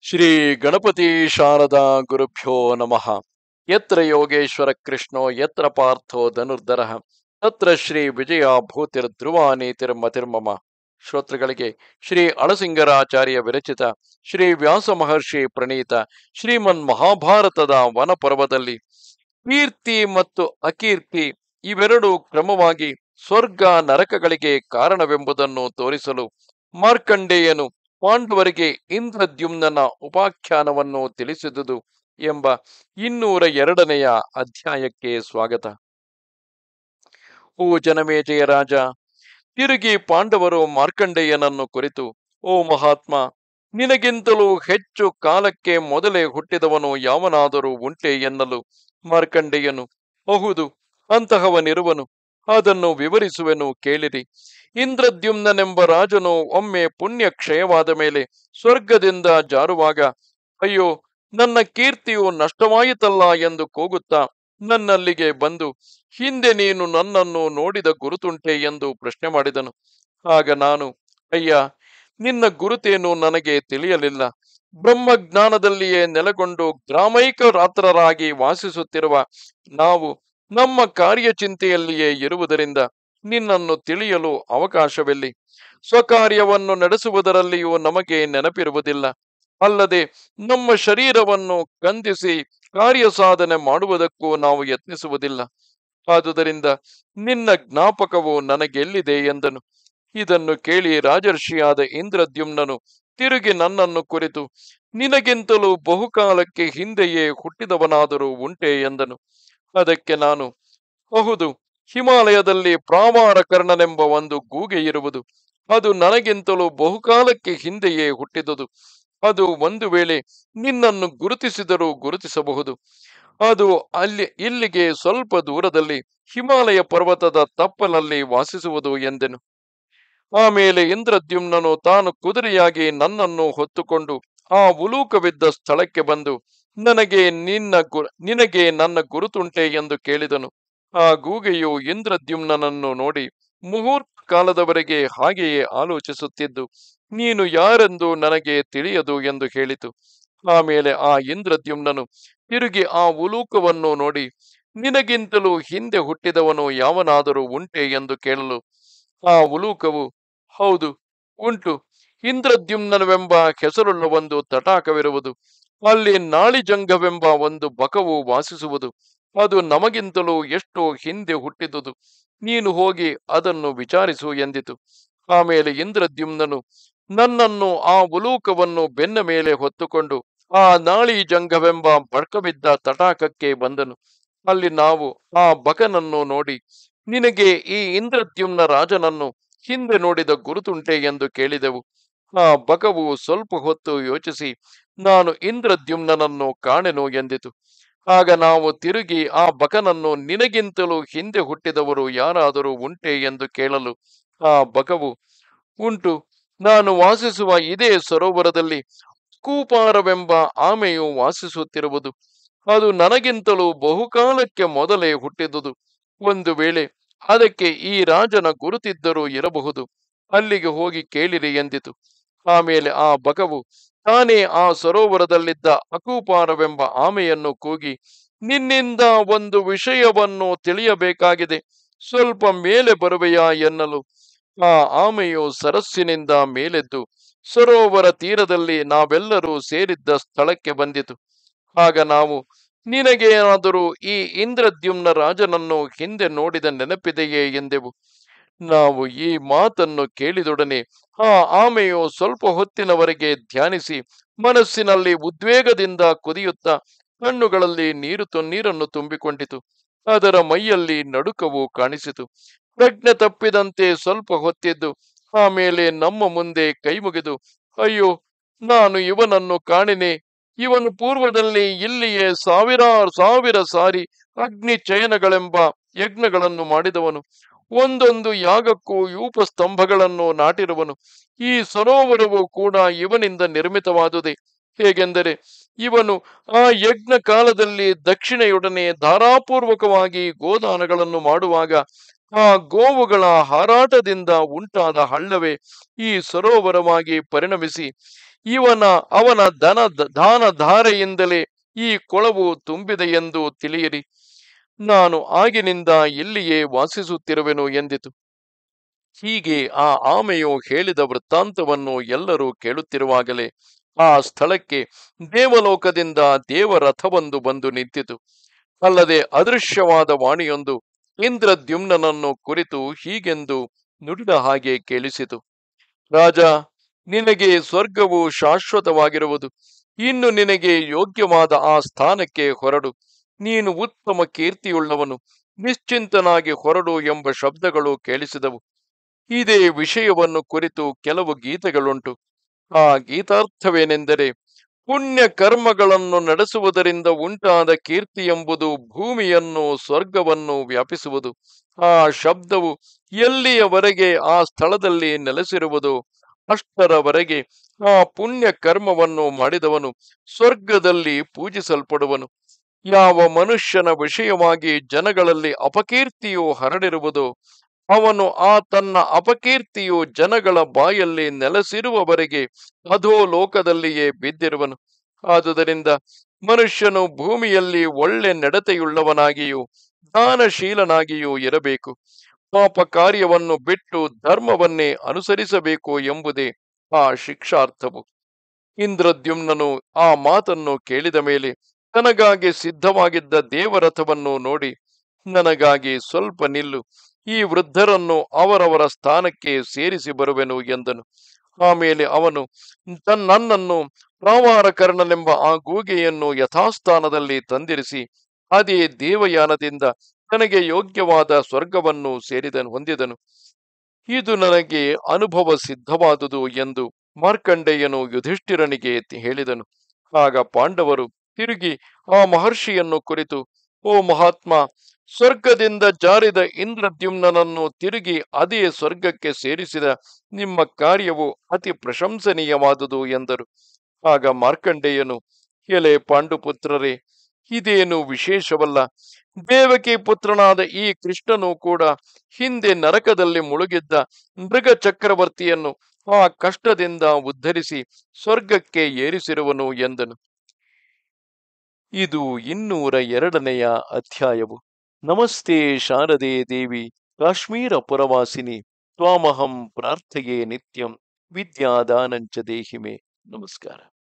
ಶ್ರೀ ಗಣಪತಿ ಶಾರದಾ ಗುರುಭ್ಯೋ ನಮಃ ಯತ್ರ ಯೋಗೇಶ್ವರ ಕೃಷ್ಣೋ ಯತ್ರ ಪಾರ್ಥೋ ಧನುರ್ಧರ ತತ್ರ ಶ್ರೀ ವಿಜಯ ಭೂತಿರ್ ಧ್ರುವ ನೀತಿರ್ ಮತಿರ್ಮಮ ಶ್ರೋತೃಗಳಿಗೆ ಶ್ರೀ ಅಳಸಿಂಗರಾಚಾರ್ಯ ವಿರಚಿತ ಶ್ರೀ ವ್ಯಾಸ ಮಹರ್ಷಿ ಪ್ರಣೀತ ಶ್ರೀಮನ್ ಮಹಾಭಾರತದ ವನ ಪರ್ವದಲ್ಲಿ ಕೀರ್ತಿ ಮತ್ತು ಅಕೀರ್ತಿ ಇವೆರಡು ಕ್ರಮವಾಗಿ ಸ್ವರ್ಗ ನರಕಗಳಿಗೆ ಕಾರಣವೆಂಬುದನ್ನು ತೋರಿಸಲು ಮಾರ್ಕಂಡೇಯನು ಪಾಂಡವರಿಗೆ ಇಂದ್ರದ್ಯುಮ್ನನ ಉಪಾಖ್ಯಾನವನ್ನು ತಿಳಿಸಿದುದು ಎಂಬ ಇನ್ನೂರ ಎರಡನೆಯ ಅಧ್ಯಾಯಕ್ಕೆ ಸ್ವಾಗತ ಓ ಜನಮೇಜಯ ರಾಜ ತಿರುಗಿ ಪಾಂಡವರು ಮಾರ್ಕಂಡೇಯನನ್ನು ಕುರಿತು ಓ ಮಹಾತ್ಮ ನಿನಗಿಂತಲೂ ಹೆಚ್ಚು ಕಾಲಕ್ಕೆ ಮೊದಲೇ ಹುಟ್ಟಿದವನು ಯಾವನಾದರೂ ಉಂಟೆ ಎನ್ನಲು ಮಾರ್ಕಂಡೇಯನು ಹೌದು ಅಂತಹವನಿರುವನು ಅದನ್ನು ವಿವರಿಸುವೆನು ಕೇಳಿರಿ ಇಂದ್ರದ್ಯುಮ್ನನೆಂಬ ರಾಜನು ಒಮ್ಮೆ ಪುಣ್ಯ ಕ್ಷಯವಾದ ಮೇಲೆ ಸ್ವರ್ಗದಿಂದ ಜಾರುವಾಗ ಅಯ್ಯೋ ನನ್ನ ಕೀರ್ತಿಯು ನಷ್ಟವಾಯಿತಲ್ಲ ಎಂದು ಕೂಗುತ್ತಾ ನನ್ನಲ್ಲಿಗೆ ಬಂದು ಹಿಂದೆ ನೀನು ನನ್ನನ್ನು ನೋಡಿದ ಗುರುತುಂಟೆ ಎಂದು ಪ್ರಶ್ನೆ ಮಾಡಿದನು ಆಗ ನಾನು ಅಯ್ಯ ನಿನ್ನ ಗುರುತೇನು ನನಗೆ ತಿಳಿಯಲಿಲ್ಲ ಬ್ರಹ್ಮಜ್ಞಾನದಲ್ಲಿಯೇ ನೆಲೆಗೊಂಡು ಗ್ರಾಮೈಕ ರಾತ್ರರಾಗಿ ವಾಸಿಸುತ್ತಿರುವ ನಾವು ನಮ್ಮ ಕಾರ್ಯಚಿಂತೆಯಲ್ಲಿಯೇ ಇರುವುದರಿಂದ ನಿನ್ನನ್ನು ತಿಳಿಯಲು ಅವಕಾಶವೆಲ್ಲಿ ಸ್ವಕಾರ್ಯವನ್ನು ನಡೆಸುವುದರಲ್ಲಿಯೂ ನಮಗೆ ನೆನಪಿರುವುದಿಲ್ಲ ಅಲ್ಲದೆ ನಮ್ಮ ಶರೀರವನ್ನು ಕಂದಿಸಿ ಕಾರ್ಯ ಸಾಧನೆ ಮಾಡುವುದಕ್ಕೂ ನಾವು ಯತ್ನಿಸುವುದಿಲ್ಲ ಆದುದರಿಂದ ನಿನ್ನ ಜ್ಞಾಪಕವು ನನಗೆಲ್ಲಿದೆ ಎಂದನು ಇದನ್ನು ಕೇಳಿ ರಾಜರ್ಷಿಯಾದ ಇಂದ್ರದ್ಯುಮ್ನನು ತಿರುಗಿ ನನ್ನನ್ನು ಕುರಿತು ನಿನಗಿಂತಲೂ ಬಹುಕಾಲಕ್ಕೆ ಹಿಂದೆಯೇ ಹುಟ್ಟಿದವನಾದರೂ ಉಂಟೆ ಎಂದನು ಅದಕ್ಕೆ ನಾನು ಹೌದು ಹಿಮಾಲಯದಲ್ಲಿ ಪ್ರಾವಾರ ಕರ್ಣನೆಂಬ ಒಂದು ಗೂಗೆ ಇರುವುದು ಅದು ನನಗಿಂತಲೂ ಬಹುಕಾಲಕ್ಕೆ ಹಿಂದೆಯೇ ಹುಟ್ಟಿದುದು ಅದು ಒಂದು ವೇಳೆ ನಿನ್ನನ್ನು ಗುರುತಿಸಿದರೂ ಗುರುತಿಸಬಹುದು ಅದು ಅಲ್ಲಿ ಇಲ್ಲಿಗೆ ಸ್ವಲ್ಪ ದೂರದಲ್ಲಿ ಹಿಮಾಲಯ ಪರ್ವತದ ತಪ್ಪಲಲ್ಲಿ ವಾಸಿಸುವುದು ಎಂದೆನು ಆಮೇಲೆ ಇಂದ್ರದ್ಯುಮ್ನನು ತಾನು ಕುದುರೆಯಾಗಿ ನನ್ನನ್ನು ಹೊತ್ತುಕೊಂಡು ಆ ಉಲೂಕವಿದ್ದ ಸ್ಥಳಕ್ಕೆ ಬಂದು ನನಗೆ ನಿನ್ನ ಗು ನಿನಗೆ ನನ್ನ ಗುರುತುಂಟೆ ಎಂದು ಕೇಳಿದನು ಆ ಗೂಗೆಯು ಇಂದ್ರದ್ಯುಮ್ನನನ್ನು ನೋಡಿ ಮುಹೂರ್ತ ಕಾಲದವರೆಗೆ ಹಾಗೆಯೇ ಆಲೋಚಿಸುತ್ತಿದ್ದು ನೀನು ಯಾರೆಂದು ನನಗೆ ತಿಳಿಯದು ಎಂದು ಹೇಳಿತು ಆಮೇಲೆ ಆ ಇಂದ್ರದ್ಯುಮ್ನನು ತಿರುಗಿ ಆ ಉಲೂಕವನ್ನು ನೋಡಿ ನಿನಗಿಂತಲೂ ಹಿಂದೆ ಹುಟ್ಟಿದವನು ಯಾವನಾದರೂ ಉಂಟೆ ಎಂದು ಕೇಳಲು ಆ ಉಲೂಕವು ಹೌದು ಉಂಟು ಇಂದ್ರದ್ಯುಮ್ನವೆಂಬ ಹೆಸರುಳ್ಳ ಒಂದು ತಟಾಕವಿರುವುದು ಅಲ್ಲಿ ನಾಳಿಜಂಗವೆಂಬ ಒಂದು ಬಕವು ವಾಸಿಸುವುದು ಅದು ನಮಗಿಂತಲೂ ಎಷ್ಟೋ ಹಿಂದೆ ಹುಟ್ಟಿದುದು ನೀನು ಹೋಗಿ ಅದನ್ನು ವಿಚಾರಿಸು ಎಂದಿತು ಆಮೇಲೆ ಇಂದ್ರದ್ಯುಮ್ನನು ನನ್ನನ್ನು ಆ ಉಲೂಕವನ್ನು ಬೆನ್ನ ಮೇಲೆ ಹೊತ್ತುಕೊಂಡು ಆ ನಾಳಿ ಜಂಗವೆಂಬ ಬಡ್ಕಬಿದ್ದ ತಟಾಕಕ್ಕೆ ಬಂದನು ಅಲ್ಲಿ ನಾವು ಆ ಬಕನನ್ನು ನೋಡಿ ನಿನಗೆ ಈ ಇಂದ್ರದ್ಯುಮ್ನ ರಾಜನನ್ನು ಹಿಂದೆ ನೋಡಿದ ಗುರುತುಂಟೆ ಎಂದು ಕೇಳಿದೆವು ಆ ಬಕವು ಸ್ವಲ್ಪ ಹೊತ್ತು ಯೋಚಿಸಿ ನಾನು ಇಂದ್ರದ್ಯುಮ್ನನನ್ನು ಕಾಣೆನು ಎಂದಿತು ಆಗ ನಾವು ತಿರುಗಿ ಆ ಬಕನನ್ನು ನಿನಗಿಂತಲೂ ಹಿಂದೆ ಹುಟ್ಟಿದವರು ಯಾರಾದರೂ ಉಂಟೆ ಎಂದು ಕೇಳಲು ಆ ಬಕವು ಉಂಟು ನಾನು ವಾಸಿಸುವ ಇದೇ ಸರೋವರದಲ್ಲಿ ಕೂಪಾರವೆಂಬ ಆಮೆಯು ವಾಸಿಸುತ್ತಿರುವುದು ಅದು ನನಗಿಂತಲೂ ಬಹುಕಾಲಕ್ಕೆ ಮೊದಲೇ ಹುಟ್ಟಿದುದು ಒಂದು ವೇಳೆ ಅದಕ್ಕೆ ಈ ರಾಜನ ಗುರುತಿದ್ದರೂ ಇರಬಹುದು ಅಲ್ಲಿಗೆ ಹೋಗಿ ಕೇಳಿರಿ ಎಂದಿತು ಆಮೇಲೆ ಆ ಬಕವು ತಾನೇ ಆ ಸರೋವರದಲ್ಲಿದ್ದ ಅಕೂಪಾರವೆಂಬ ಆಮೆಯನ್ನು ಕೂಗಿ ನಿನ್ನಿಂದ ಒಂದು ವಿಷಯವನ್ನು ತಿಳಿಯಬೇಕಾಗಿದೆ ಸ್ವಲ್ಪ ಮೇಲೆ ಬರುವೆಯಾ ಎನ್ನಲು ಆ ಆಮೆಯು ಸರಸ್ಸಿನಿಂದ ಮೇಲೆದ್ದು ಸರೋವರ ತೀರದಲ್ಲಿ ನಾವೆಲ್ಲರೂ ಸೇರಿದ್ದ ಸ್ಥಳಕ್ಕೆ ಬಂದಿತು ಆಗ ನಾವು ನಿನಗೇನಾದರೂ ಈ ಇಂದ್ರದ್ಯುಮ್ನ ರಾಜನನ್ನು ಹಿಂದೆ ನೋಡಿದ ನೆನಪಿದೆಯೇ ಎಂದೆವು ನಾವು ಈ ಮಾತನ್ನು ಕೇಳಿದೊಡನೆ ಆ ಆಮೆಯು ಸ್ವಲ್ಪ ಹೊತ್ತಿನವರೆಗೆ ಧ್ಯಾನಿಸಿ ಮನಸ್ಸಿನಲ್ಲಿ ಉದ್ವೇಗದಿಂದ ಕುದಿಯುತ್ತಾ ಕಣ್ಣುಗಳಲ್ಲಿ ನೀರು ತು ನೀರನ್ನು ತುಂಬಿಕೊಂಡಿತು ಅದರ ಮೈಯಲ್ಲಿ ನಡುಕವು ಕಾಣಿಸಿತು ಪ್ರಜ್ಞೆ ತಪ್ಪಿದಂತೆ ಸ್ವಲ್ಪ ಹೊತ್ತಿದ್ದು ಆಮೇಲೆ ನಮ್ಮ ಮುಂದೆ ಕೈ ಮುಗಿದು ಅಯ್ಯೋ ನಾನು ಇವನನ್ನು ಕಾಣಿನೆ ಇವನು ಪೂರ್ವದಲ್ಲಿ ಇಲ್ಲಿಯೇ ಸಾವಿರಾರು ಸಾವಿರ ಸಾರಿ ಅಗ್ನಿ ಚಯನಗಳೆಂಬ ಯಜ್ಞಗಳನ್ನು ಮಾಡಿದವನು ಒಂದೊಂದು ಯಾಗಕ್ಕೂ ಯೂಪ ಸ್ತಂಭಗಳನ್ನು ನಾಟಿರುವನು ಈ ಸರೋವರವು ಕೂಡ ಇವನಿಂದ ನಿರ್ಮಿತವಾದುದೇ ಹೇಗೆಂದರೆ ಇವನು ಆ ಯಜ್ಞ ಕಾಲದಲ್ಲಿ ದಕ್ಷಿಣೆಯೊಡನೆ ಧಾರಾಪೂರ್ವಕವಾಗಿ ಗೋದಾನಗಳನ್ನು ಮಾಡುವಾಗ ಆ ಗೋವುಗಳ ಹಾರಾಟದಿಂದ ಉಂಟಾದ ಹಳ್ಳವೇ ಈ ಸರೋವರವಾಗಿ ಪರಿಣಮಿಸಿ ಇವನ ಅವನ ಧನ ದಾನ ಧಾರೆಯಿಂದಲೇ ಈ ಕೊಳವು ತುಂಬಿದೆ ಎಂದು ತಿಳಿಯಿರಿ ನಾನು ಆಗಿನಿಂದ ಇಲ್ಲಿಯೇ ವಾಸಿಸುತ್ತಿರುವೆನು ಎಂದಿತು ಹೀಗೆ ಆ ಆಮೆಯು ಹೇಳಿದ ವೃತ್ತಾಂತವನ್ನು ಎಲ್ಲರೂ ಕೇಳುತ್ತಿರುವಾಗಲೇ ಆ ಸ್ಥಳಕ್ಕೆ ದೇವಲೋಕದಿಂದ ದೇವರಥವೊಂದು ಬಂದು ನಿಂತಿತು ಅಲ್ಲದೆ ಅದೃಶ್ಯವಾದ ವಾಣಿಯೊಂದು ಇಂದ್ರದ್ಯುಮ್ನನನ್ನು ಕುರಿತು ಹೀಗೆಂದು ನುಡಿದ ಹಾಗೆ ಕೇಳಿಸಿತು ರಾಜ ನಿನಗೆ ಸ್ವರ್ಗವು ಶಾಶ್ವತವಾಗಿರುವುದು ಇನ್ನು ನಿನಗೆ ಯೋಗ್ಯವಾದ ಆ ಸ್ಥಾನಕ್ಕೆ ಹೊರಡು ನೀನು ಉತ್ತಮ ಕೀರ್ತಿಯುಳ್ಳವನು ನಿಶ್ಚಿಂತನಾಗಿ ಹೊರಡು ಎಂಬ ಶಬ್ದಗಳು ಕೇಳಿಸಿದವು ಇದೇ ವಿಷಯವನ್ನು ಕುರಿತು ಕೆಲವು ಗೀತೆಗಳುಂಟು ಆ ಗೀತಾರ್ಥವೇನೆಂದರೆ ಪುಣ್ಯ ಕರ್ಮಗಳನ್ನು ನಡೆಸುವುದರಿಂದ ಉಂಟಾದ ಕೀರ್ತಿ ಎಂಬುದು ಭೂಮಿಯನ್ನು ಸ್ವರ್ಗವನ್ನು ವ್ಯಾಪಿಸುವುದು ಆ ಶಬ್ದವು ಎಲ್ಲಿಯವರೆಗೆ ಆ ಸ್ಥಳದಲ್ಲಿ ನೆಲೆಸಿರುವುದು ಅಷ್ಟರವರೆಗೆ ಆ ಪುಣ್ಯ ಕರ್ಮವನ್ನು ಮಾಡಿದವನು ಸ್ವರ್ಗದಲ್ಲಿ ಪೂಜಿಸಲ್ಪಡುವನು ಯಾವ ಮನುಷ್ಯನ ವಿಷಯವಾಗಿ ಜನಗಳಲ್ಲಿ ಅಪಕೀರ್ತಿಯು ಹರಡಿರುವುದೋ ಅವನು ಆ ತನ್ನ ಅಪಕೀರ್ತಿಯು ಜನಗಳ ಬಾಯಲ್ಲಿ ನೆಲೆಸಿರುವವರೆಗೆ ಅಧೋ ಲೋಕದಲ್ಲಿಯೇ ಬಿದ್ದಿರುವನು ಆದುದರಿಂದ ಮನುಷ್ಯನು ಭೂಮಿಯಲ್ಲಿ ಒಳ್ಳೆ ನಡತೆಯುಳ್ಳವನಾಗಿಯೂ ದಾನಶೀಲನಾಗಿಯೂ ಇರಬೇಕು ಪಾಪ ಕಾರ್ಯವನ್ನು ಬಿಟ್ಟು ಧರ್ಮವನ್ನೇ ಅನುಸರಿಸಬೇಕು ಎಂಬುದೇ ಆ ಶಿಕ್ಷಾರ್ಥವು ಇಂದ್ರದ್ಯುಮ್ನನು ಆ ಮಾತನ್ನು ಕೇಳಿದ ಮೇಲೆ ತನಗಾಗಿ ಸಿದ್ಧವಾಗಿದ್ದ ದೇವರಥವನ್ನು ನೋಡಿ ನನಗಾಗಿ ಸ್ವಲ್ಪ ನಿಲ್ಲು ಈ ವೃದ್ಧರನ್ನು ಅವರವರ ಸ್ಥಾನಕ್ಕೆ ಸೇರಿಸಿ ಬರುವೆನು ಎಂದನು ಆಮೇಲೆ ಅವನು ನನ್ನನ್ನು ಪ್ರಾವಾರಕರ್ಣನೆಂಬ ಆ ಗೂಗೆಯನ್ನು ಯಥಾಸ್ಥಾನದಲ್ಲಿ ತಂದಿರಿಸಿ ಅದೇ ದೇವಯಾನದಿಂದ ನನಗೆ ಯೋಗ್ಯವಾದ ಸ್ವರ್ಗವನ್ನು ಸೇರಿದನು ಹೊಂದಿದನು ಇದು ನನಗೆ ಅನುಭವ ಸಿದ್ಧವಾದುದು ಎಂದು ಮಾರ್ಕಂಡೇಯನು ಯುಧಿಷ್ಠಿರನಿಗೆ ಹೇಳಿದನು ಆಗ ಪಾಂಡವರು ತಿರುಗಿ ಆ ಮಹರ್ಷಿಯನ್ನು ಕುರಿತು ಓ ಮಹಾತ್ಮ ಸ್ವರ್ಗದಿಂದ ಜಾರಿದ ಇಂದ್ರದ್ಯುಮ್ನನನ್ನು ತಿರುಗಿ ಅದೇ ಸ್ವರ್ಗಕ್ಕೆ ಸೇರಿಸಿದ ನಿಮ್ಮ ಕಾರ್ಯವು ಅತಿ ಪ್ರಶಂಸನೀಯವಾದುದು ಎಂದರು ಆಗ ಮಾರ್ಕಂಡೇಯನು ಎಲೆ ಪಾಂಡುಪುತ್ರರೇ ಇದೇನು ವಿಶೇಷವಲ್ಲ ದೇವಕಿ ಪುತ್ರನಾದ ಈ ಕೃಷ್ಣನು ಕೂಡ ಹಿಂದೆ ನರಕದಲ್ಲಿ ಮುಳುಗಿದ್ದ ಮೃಗ ಚಕ್ರವರ್ತಿಯನ್ನು ಆ ಕಷ್ಟದಿಂದ ಉದ್ಧರಿಸಿ ಸ್ವರ್ಗಕ್ಕೆ ಏರಿಸಿರುವನು ಎಂದನು ಇದು ಇನ್ನೂರ ಎರಡನೆಯ ಅಧ್ಯಾಯವು ನಮಸ್ತೆ ಶಾರದೆ ದೇವಿ ಕಾಶ್ಮೀರ ಪುರವಾಸಿನಿ ತ್ವಾಮಹಂ ಪ್ರಾರ್ಥೆಯೇ ನಿತ್ಯಂ ವಿದ್ಯಾದಾನಂಚ ದೇಹಿಮೆ ನಮಸ್ಕಾರ